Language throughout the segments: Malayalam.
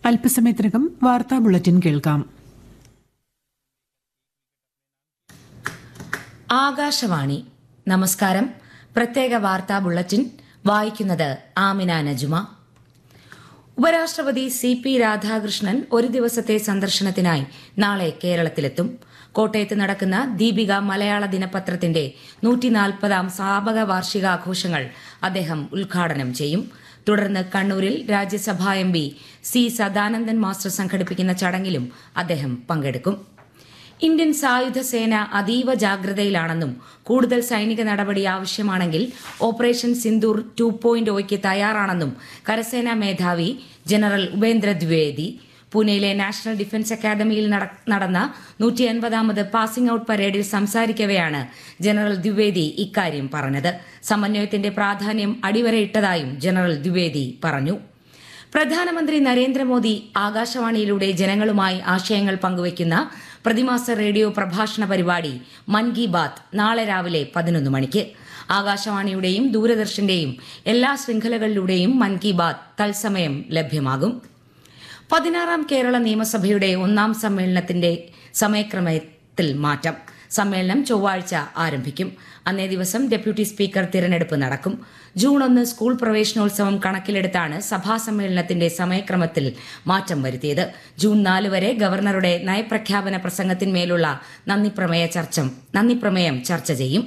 അല്പസമയത്തിനകം വാർത്താ ബുള്ളറ്റിൻ കേൾക്കാം ആകാശവാണി നമസ്കാരം പ്രത്യേക വാർത്താ ബുള്ളറ്റിൻ വായിക്കുന്നത് ആമിന നജുമ ഉപരാഷ്ട്രപതി സി പി രാധാകൃഷ്ണൻ ഒരു ദിവസത്തെ സന്ദർശനത്തിനായി നാളെ കേരളത്തിലെത്തും കോട്ടയത്ത് നടക്കുന്ന ദീപിക മലയാള ദിനപത്രത്തിന്റെ നൂറ്റിനാൽപ്പതാം സ്ഥാപക വാർഷികാഘോഷങ്ങൾ അദ്ദേഹം ഉദ്ഘാടനം ചെയ്യും തുടർന്ന് കണ്ണൂരിൽ രാജ്യസഭാ M P C Sadanandan master സംഘടിപ്പിക്കുന്ന ചടങ്ങിലും അദ്ദേഹം പങ്കെടുക്കും ഇന്ത്യൻ സായുധ സേന അതീവ ജാഗ്രതയിലാണെന്നും കൂടുതൽ സൈനിക നടപടി ആവശ്യമാണെങ്കിൽ ഓപ്പറേഷൻ സിന്ദൂർ ടു പോയിന്റ് ഒയ്ക്ക് തയ്യാറാണെന്നും കരസേനാ മേധാവി ജനറൽ ഉപേന്ദ്ര ദ്വിവേദി പൂനെയിലെ നാഷണൽ ഡിഫൻസ് അക്കാദമിയിൽ നട- നടന്ന നൂറ്റി എൺപതാമത് പാസിംഗ് ഔട്ട് പരേഡിൽ സംസാരിക്കവെയാണ് ജനറൽ ദ്വിവേദി ഇക്കാര്യം പറഞ്ഞത് സമന്വയത്തിന്റെ പ്രാധാന്യം അടിവരയിട്ടതായും ജനറൽ ദ്വിവേദി പറഞ്ഞു പ്രധാനമന്ത്രി നരേന്ദ്രമോദി ആകാശവാണിയിലൂടെ ജനങ്ങളുമായി ആശയങ്ങൾ പങ്കുവയ്ക്കുന്ന പ്രതിമാസ റേഡിയോ പ്രഭാഷണ പരിപാടി മൻ കി ബാത്ത് നാളെ രാവിലെ പതിനൊന്ന് മണിക്ക് ആകാശവാണിയുടെയും ദൂരദർശന്റെയും എല്ലാ ശൃംഖലകളിലൂടെയും മൻ കി ബാത്ത് തത്സമയം ലഭ്യമാകും പതിനാറാം കേരള നിയമസഭയുടെ ഒന്നാം സമ്മേളനത്തിന്റെ സമയക്രമത്തിൽ മാറ്റം സമ്മേളനം ചൊവ്വാഴ്ച ആരംഭിക്കും അന്നേ ദിവസം ഡെപ്യൂട്ടി സ്പീക്കർ തിരഞ്ഞെടുപ്പ് നടക്കും ജൂൺ ഒന്ന് സ്കൂൾ പ്രവേശനോത്സവം കണക്കിലെടുത്താണ് സഭാ സമ്മേളനത്തിന്റെ സമയക്രമത്തിൽ മാറ്റം വരുത്തിയത് ജൂൺ നാല് വരെ ഗവർണറുടെ നയപ്രഖ്യാപന പ്രസംഗത്തിന്മേലുള്ള നന്ദിപ്രമേയ ചർച്ച നന്ദിപ്രമേയം ചർച്ച ചെയ്യും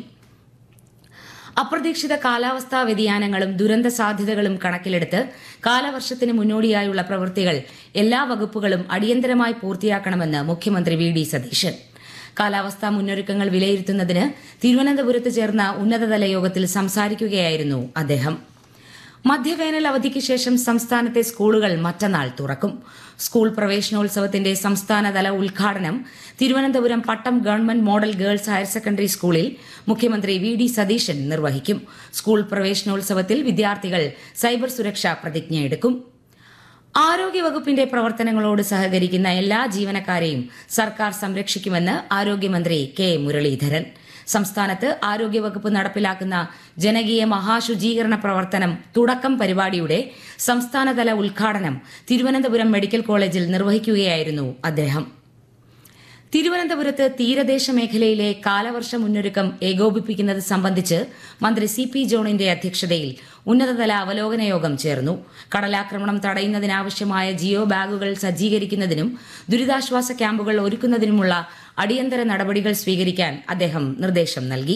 അപ്രതീക്ഷിത കാലാവസ്ഥാ വ്യതിയാനങ്ങളും ദുരന്ത സാധ്യതകളും കണക്കിലെടുത്ത് കാലവർഷത്തിന് മുന്നോടിയായുള്ള പ്രവൃത്തികൾ എല്ലാ വകുപ്പുകളും അടിയന്തരമായി പൂർത്തിയാക്കണമെന്ന് മുഖ്യമന്ത്രി വി ഡി സതീശൻ കാലാവസ്ഥാ മുന്നൊരുക്കങ്ങൾ വിലയിരുത്തുന്നതിന് തിരുവനന്തപുരത്ത് ചേർന്ന ഉന്നതതല യോഗത്തിൽ സംസാരിക്കുകയായിരുന്നു അദ്ദേഹം മധ്യവേനൽ അവധിക്ക് ശേഷം സംസ്ഥാനത്തെ സ്കൂളുകൾ മറ്റന്നാൾ തുറക്കും സ്കൂൾ പ്രവേശനോത്സവത്തിന്റെ സംസ്ഥാനതല ഉദ്ഘാടനം Thiruvananthapuram Pattom government model girls higher secondary സ്കൂളിൽ മുഖ്യമന്ത്രി വി ഡി സതീശൻ നിർവഹിക്കും സ്കൂൾ പ്രവേശനോത്സവത്തിൽ വിദ്യാർത്ഥികൾ സൈബർ സുരക്ഷാ പ്രതിജ്ഞയെടുക്കും ആരോഗ്യവകുപ്പിന്റെ പ്രവർത്തനങ്ങളോട് സഹകരിക്കുന്ന എല്ലാ ജീവനക്കാരെയും സർക്കാർ സംരക്ഷിക്കുമെന്ന് ആരോഗ്യമന്ത്രി കെ മുരളീധരൻ സംസ്ഥാനത്ത് ആരോഗ്യവകുപ്പ് നടപ്പിലാക്കുന്ന ജനകീയ മഹാശുചീകരണ പ്രവർത്തനം തുടക്കം പരിപാടിയുടെ സംസ്ഥാനതല ഉദ്ഘാടനം തിരുവനന്തപുരം മെഡിക്കൽ കോളേജിൽ നിർവഹിക്കുകയായിരുന്നു അദ്ദേഹം തിരുവനന്തപുരത്ത് തീരദേശ മേഖലയിലെ കാലവർഷ മുന്നൊരുക്കം ഏകോപിപ്പിക്കുന്നത് സംബന്ധിച്ച് മന്ത്രി സി പി ജോണിന്റെ അധ്യക്ഷതയിൽ ഉന്നതതല അവലോകന യോഗം ചേർന്നു കടലാക്രമണം തടയുന്നതിനാവശ്യമായ ജിയോ ബാഗുകൾ സജ്ജീകരിക്കുന്നതിനും ദുരിതാശ്വാസ ക്യാമ്പുകൾ ഒരുക്കുന്നതിനുമുള്ള അടിയന്തര നടപടികൾ സ്വീകരിക്കാൻ അദ്ദേഹം നിർദ്ദേശം നൽകി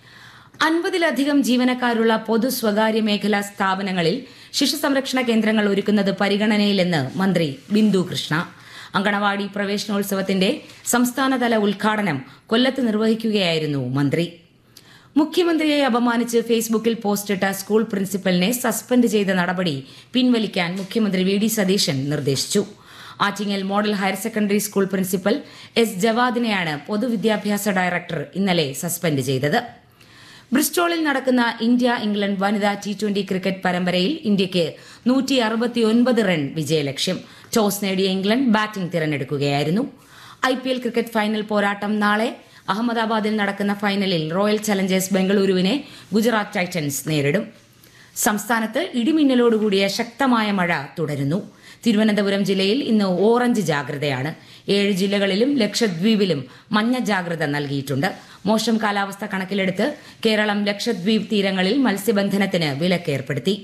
അൻപതിലധികം ജീവനക്കാരുള്ള പൊതു സ്വകാര്യ മേഖലാ സ്ഥാപനങ്ങളിൽ ശിശു സംരക്ഷണ കേന്ദ്രങ്ങൾ ഒരുക്കുന്നത് പരിഗണനയിലെന്ന് മന്ത്രി ബിന്ദു കൃഷ്ണ അങ്കണവാടി പ്രവേശനോത്സവത്തിന്റെ സംസ്ഥാനതല ഉദ്ഘാടനം കൊല്ലത്ത് നിർവഹിക്കുകയായിരുന്നു മന്ത്രി മുഖ്യമന്ത്രിയെ അപമാനിച്ച് ഫേസ്ബുക്കിൽ പോസ്റ്റിട്ട സ്കൂൾ പ്രിൻസിപ്പലിനെ സസ്പെൻഡ് ചെയ്ത നടപടി പിൻവലിക്കാൻ മുഖ്യമന്ത്രി വി ഡി സതീശൻ നിർദ്ദേശിച്ചു Attingal model higher secondary school principal S ജവാദിനെയാണ് പൊതുവിദ്യാഭ്യാസ ഡയറക്ടർ ഇന്നലെ സസ്പെൻഡ് ചെയ്തത് ബ്രിസ്റ്റോളിൽ നടക്കുന്ന ഇന്ത്യ ഇംഗ്ലണ്ട് വനിതാ ടി ട്വന്റി ക്രിക്കറ്റ് പരമ്പരയിൽ ഇന്ത്യയ്ക്ക് നൂറ്റി അറുപത്തിയൊൻപത് റൺ വിജയലക്ഷ്യം ടോസ് നേടിയ ഇംഗ്ലണ്ട് ബാറ്റിംഗ് തിരഞ്ഞെടുക്കുകയായിരുന്നു I P L cricket final പോരാട്ടം നാളെ അഹമ്മദാബാദിൽ നടക്കുന്ന ഫൈനലിൽ റോയൽ ചലഞ്ചേഴ്സ് ബംഗളൂരുവിനെ ഗുജറാത്ത് ടൈറ്റൻസ് നേരിടും സംസ്ഥാനത്ത് ഇടിമിന്നലോടുകൂടിയ ശക്തമായ മഴ തുടരുന്നു തിരുവനന്തപുരം ജില്ലയിൽ ഇന്ന് ഓറഞ്ച് ജാഗ്രതയാണ് ഏഴ് ജില്ലകളിലും ലക്ഷദ്വീപിലും മഞ്ഞ ജാഗ്രത നൽകിയിട്ടുണ്ട് മോശം കാലാവസ്ഥ കണക്കിലെടുത്ത് കേരളം ലക്ഷദ്വീപ് തീരങ്ങളിൽ മത്സ്യബന്ധനത്തിന് വിലക്കേർപ്പെടുത്തി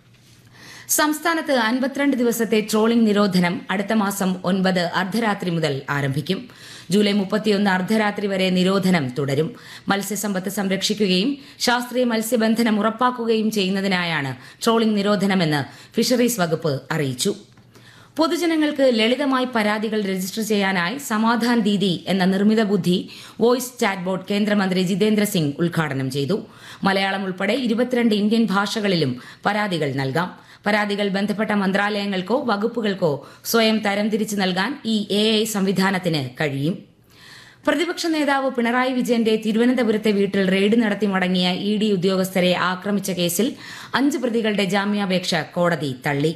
സംസ്ഥാനത്ത് അൻപത്തിരണ്ട് ദിവസത്തെ ട്രോളിംഗ് നിരോധനം അടുത്ത മാസം ഒൻപത് അർദ്ധരാത്രി മുതൽ ആരംഭിക്കും ജൂലൈ മുപ്പത്തിയൊന്ന് അർദ്ധരാത്രി വരെ നിരോധനം തുടരും മത്സ്യസമ്പത്ത് സംരക്ഷിക്കുകയും ശാസ്ത്രീയ മത്സ്യബന്ധനം ഉറപ്പാക്കുകയും ചെയ്യുന്നതിനായാണ് ട്രോളിംഗ് നിരോധനമെന്ന് ഫിഷറീസ് വകുപ്പ് അറിയിച്ചു പൊതുജനങ്ങൾക്ക് ലളിതമായി പരാതികൾ രജിസ്റ്റർ ചെയ്യാനായി സമാധാൻ ദീദി എന്ന നിർമ്മിത ബുദ്ധി വോയിസ് ചാറ്റ് ബോട്ട് കേന്ദ്രമന്ത്രി ജിതേന്ദ്ര സിംഗ് ഉദ്ഘാടനം ചെയ്തു മലയാളം ഉൾപ്പെടെ ഇരുപത്തിരണ്ട് ഇന്ത്യൻ ഭാഷകളിലും പരാതികൾ നൽകാം പരാതികൾ ബന്ധപ്പെട്ട മന്ത്രാലയങ്ങൾക്കോ വകുപ്പുകൾക്കോ സ്വയം തരംതിരിച്ച് നൽകാൻ ഈ എ സംവിധാനത്തിന് കഴിയും പ്രതിപക്ഷ നേതാവ് പിണറായി വിജയന്റെ തിരുവനന്തപുരത്തെ വീട്ടിൽ റെയ്ഡ് നടത്തി മടങ്ങിയ ഇ ഡി ഉദ്യോഗസ്ഥരെ ആക്രമിച്ച കേസിൽ അഞ്ച് പ്രതികളുടെ ജാമ്യാപേക്ഷ കോടതി തള്ളി